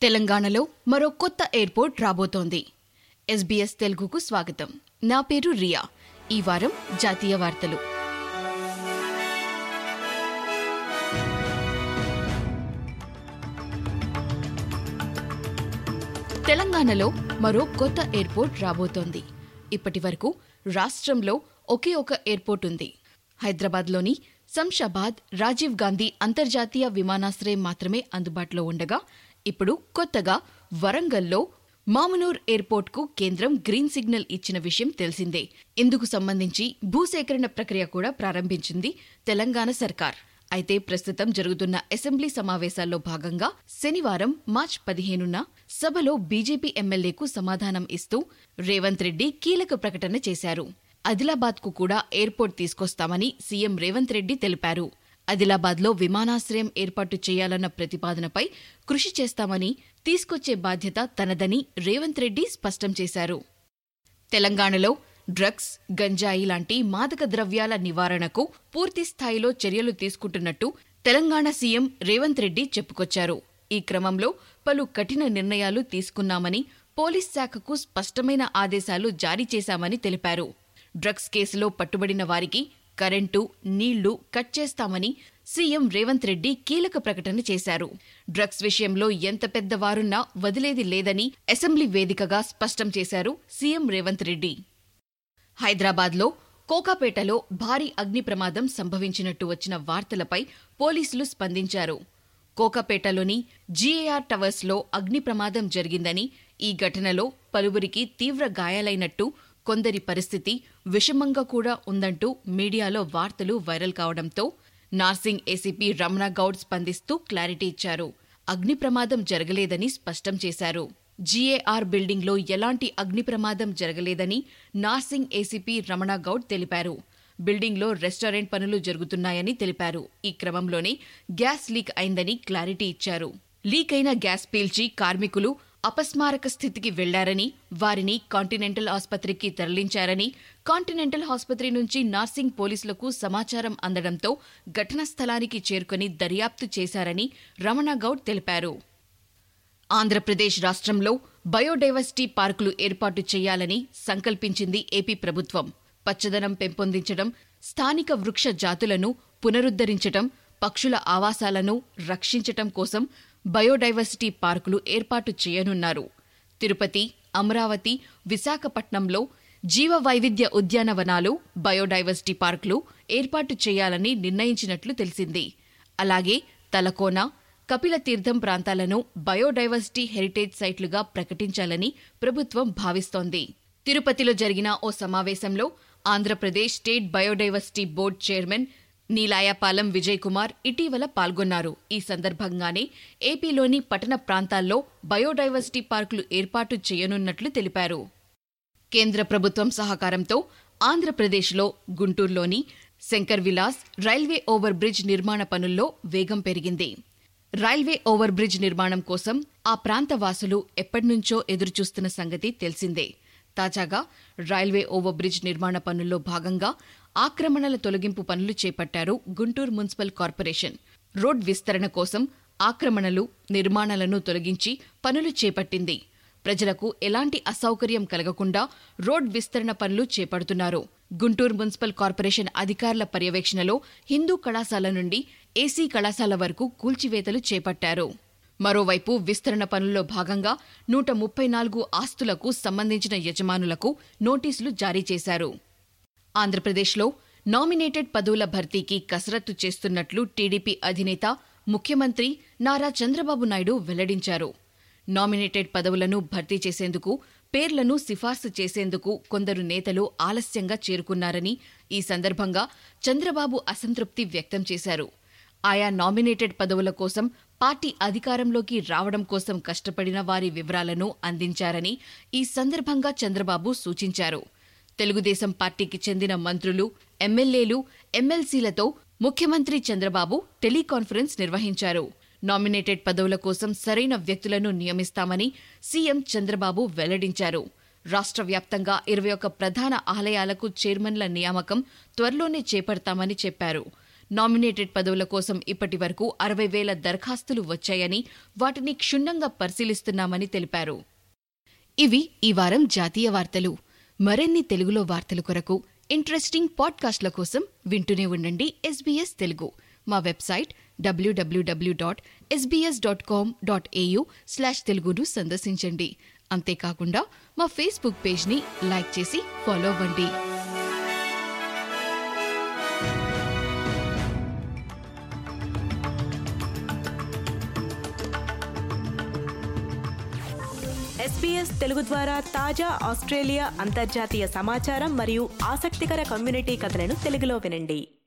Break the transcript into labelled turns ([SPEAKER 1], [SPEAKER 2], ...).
[SPEAKER 1] తెలంగాణలో మరో కొత్త ఎయిర్పోర్ట్ రాబోతోంది ఎస్బీఎస్ తెలుగుకు స్వాగతం నా పేరు రియా ఈ వారం జాతీయ వార్తలు తెలంగాణలో మరో కొత్త ఎయిర్పోర్ట్ రాబోతోంది ఇప్పటి వరకు రాష్ట్రంలో ఒకే ఒక ఎయిర్పోర్ట్ ఉంది హైదరాబాద్లోని శంషాబాద్ రాజీవ్ గాంధీ అంతర్జాతీయ విమానాశ్రయం మాత్రమే అందుబాటులో ఉండగా ఇప్పుడు కొత్తగా వరంగల్లో మామునూర్ ఎయిర్పోర్ట్కు కేంద్రం గ్రీన్ సిగ్నల్ ఇచ్చిన విషయం తెలిసిందే ఇందుకు సంబంధించి భూసేకరణ ప్రక్రియ కూడా ప్రారంభించింది తెలంగాణ సర్కార్ అయితే ప్రస్తుతం జరుగుతున్న అసెంబ్లీ సమావేశాల్లో భాగంగా శనివారం మార్చ్ పదిహేనున సభలో బీజేపీ ఎమ్మెల్యేకు సమాధానం ఇస్తూ రేవంత్ రెడ్డి కీలక ప్రకటన చేశారు ఆదిలాబాద్కు కూడా ఎయిర్పోర్ట్ తీసుకొస్తామని సీఎం రేవంత్ రెడ్డి తెలిపారు ఆదిలాబాద్లో విమానాశ్రయం ఏర్పాటు చేయాలన్న ప్రతిపాదనపై కృషి చేస్తామని తీసుకొచ్చే బాధ్యత తనదని రేవంత్ రెడ్డి స్పష్టం చేశారు తెలంగాణలో డ్రగ్స్ గంజాయి లాంటి మాదక ద్రవ్యాల నివారణకు పూర్తి స్థాయిలో చర్యలు తీసుకుంటున్నట్టు తెలంగాణ సీఎం రేవంత్ రెడ్డి చెప్పుకొచ్చారు ఈ క్రమంలో పలు కఠిన నిర్ణయాలు తీసుకున్నామని పోలీస్ శాఖకు స్పష్టమైన ఆదేశాలు జారీ చేశామని తెలిపారు డ్రగ్స్ కేసులో పట్టుబడిన వారికి కరెంటు నీళ్లు కట్ చేస్తామని సీఎం రేవంత్ రెడ్డి కీలక ప్రకటన చేశారు డ్రగ్స్ విషయంలో ఎంత పెద్దవారున్నా వదిలేది లేదని అసెంబ్లీ వేదికగా స్పష్టం చేశారు సీఎం రేవంత్ రెడ్డి హైదరాబాద్లో కోకాపేటలో భారీ అగ్ని ప్రమాదం సంభవించినట్టు వచ్చిన వార్తలపై పోలీసులు స్పందించారు కోకాపేటలోని జీఏఆర్ టవర్స్లో అగ్ని ప్రమాదం జరిగిందని ఈ ఘటనలో పలువురికి తీవ్ర గాయాలైనట్టు కొందరి పరిస్థితి విషమంగా కూడా ఉందంటూ మీడియాలో వార్తలు వైరల్ కావడంతో నార్సింగ్ ఏసీపీ రమణ గౌడ్ స్పందిస్తూ క్లారిటీ ఇచ్చారు అగ్ని ప్రమాదం జరగలేదని స్పష్టం చేశారు జీఏఆర్ బిల్డింగ్లో ఎలాంటి అగ్ని ప్రమాదం జరగలేదని నార్సింగ్ ఏసీపీ రమణ గౌడ్ తెలిపారు బిల్డింగ్లో రెస్టారెంట్ పనులు జరుగుతున్నాయని తెలిపారు ఈ క్రమంలోనే గ్యాస్ లీక్ అయిందని క్లారిటీ ఇచ్చారు లీక్ అయిన గ్యాస్ పీల్చి కార్మికులు అపస్మారక స్థితికి వెళ్లారని వారిని కాంటినెంటల్ ఆసుపత్రికి తరలించారని కాంటినెంటల్ ఆసుపత్రి నుంచి నార్సింగ్ పోలీసులకు సమాచారం అందడంతో ఘటనా స్థలానికి చేరుకుని దర్యాప్తు చేశారని రమణగౌడ్ తెలిపారు ఆంధ్రప్రదేశ్ రాష్ట్రంలో బయోడైవర్సిటీ పార్కులు ఏర్పాటు చేయాలని సంకల్పించింది ఏపీ ప్రభుత్వం పచ్చదనం పెంపొందించడం స్థానిక వృక్ష జాతులను పునరుద్ధరించటం పక్షుల ఆవాసాలను రక్షించటం కోసం బయోడైవర్సిటీ పార్కులు ఏర్పాటు చేయనున్నారు తిరుపతి అమరావతి విశాఖపట్నంలో జీవ వైవిధ్య ఉద్యానవనాలు బయోడైవర్సిటీ పార్కులు ఏర్పాటు చేయాలని నిర్ణయించినట్లు తెలిసింది అలాగే తలకోన కపిలతీర్థం ప్రాంతాలను బయోడైవర్సిటీ హెరిటేజ్ సైట్లుగా ప్రకటించాలని ప్రభుత్వం భావిస్తోంది తిరుపతిలో జరిగిన ఓ సమావేశంలో Andhra Pradesh state biodiversity board chairman Neelayapalem Vijay Kumar ఇటీవల పాల్గొన్నారు ఈ సందర్భంగానే ఏపీలోని పట్టణ ప్రాంతాల్లో బయోడైవర్సిటీ పార్కులు ఏర్పాటు చేయనున్నట్లు తెలిపారు కేంద్ర ప్రభుత్వం సహకారంతో ఆంధ్రప్రదేశ్లో గుంటూరులోని Shankar Vilas railway over bridge నిర్మాణ పనుల్లో వేగం పెరిగింది రైల్వే ఓవర్ బ్రిడ్జ్ నిర్మాణం కోసం ఆ ప్రాంత వాసులు ఎప్పటినుంచో ఎదురుచూస్తున్న సంగతి తెలిసిందే తాజాగా రైల్వే ఓవర్ బ్రిడ్జ్ నిర్మాణ పనుల్లో భాగంగా ఆక్రమణల తొలగింపు పనులు చేపట్టారు గుంటూరు మున్సిపల్ కార్పొరేషన్ రోడ్ విస్తరణ కోసం ఆక్రమణలు నిర్మాణాలను తొలగించి పనులు చేపట్టింది ప్రజలకు ఎలాంటి అసౌకర్యం కలగకుండా రోడ్ విస్తరణ పనులు చేపడుతున్నారు గుంటూరు మున్సిపల్ కార్పొరేషన్ అధికారుల పర్యవేక్షణలో హిందూ కళాశాల నుండి ఏసీ కళాశాల వరకు కూల్చివేతలు చేపట్టారు మరోవైపు విస్తరణ పనుల్లో భాగంగా నూట ముప్పై నాలుగు ఆస్తులకు సంబంధించిన యజమానులకు నోటీసులు జారీ చేశారు ఆంధ్రప్రదేశ్లో నామినేటెడ్ పదవుల భర్తీకి కసరత్తు చేస్తున్నట్లు టీడీపీ అధినేత ముఖ్యమంత్రి నారా చంద్రబాబు నాయుడు వెల్లడించారు నామినేటెడ్ పదవులను భర్తీ చేసేందుకు పేర్లను సిఫార్సు చేసేందుకు కొందరు నేతలు ఆలస్యంగా చేరుకున్నారని ఈ సందర్భంగా చంద్రబాబు అసంతృప్తి వ్యక్తం చేశారు ఆయా నామినేటెడ్ పదవుల కోసం పార్టీ అధికారంలోకి రావడం కోసం కష్టపడిన వారి వివరాలను అందించారని ఈ సందర్భంగా చంద్రబాబు సూచించారు తెలుగుదేశం పార్టీకి చెందిన మంత్రులు ఎమ్మెల్యేలు ఎమ్మెల్సీలతో ముఖ్యమంత్రి చంద్రబాబు టెలికాన్ఫరెన్స్ నిర్వహించారు నామినేటెడ్ పదవుల కోసం సరైన వ్యక్తులను నియమిస్తామని సీఎం చంద్రబాబు వెల్లడించారు రాష్ట్ర వ్యాప్తంగా ఇరవై ఒక్క ప్రధాన ఆలయాలకు చైర్మన్ల నియామకం త్వరలోనే చేపడతామని చెప్పారు నామినేటెడ్ పదవుల కోసం ఇప్పటి వరకు అరవై వేల దరఖాస్తులు వచ్చాయని వాటిని క్షుణ్ణంగా పరిశీలిస్తున్నామని తెలిపారు ఇవి ఈ వారం జాతీయ వార్తలు మరిన్ని తెలుగులో వార్తల కొరకు ఇంట్రెస్టింగ్ పాడ్కాస్ట్ల కోసం వింటూనే ఉండండి ఎస్బీఎస్ తెలుగు మా website WWW dot SBS dot com dot AU slash తెలుగును సందర్శించండి అంతేకాకుండా మా ఫేస్బుక్ పేజ్ని లైక్ చేసి ఫాలో అవ్వండి
[SPEAKER 2] ఎస్పీఎస్ తెలుగు ద్వారా తాజా ఆస్ట్రేలియా అంతర్జాతీయ సమాచారం మరియు ఆసక్తికర కమ్యూనిటీ కథలను తెలుగులో వినండి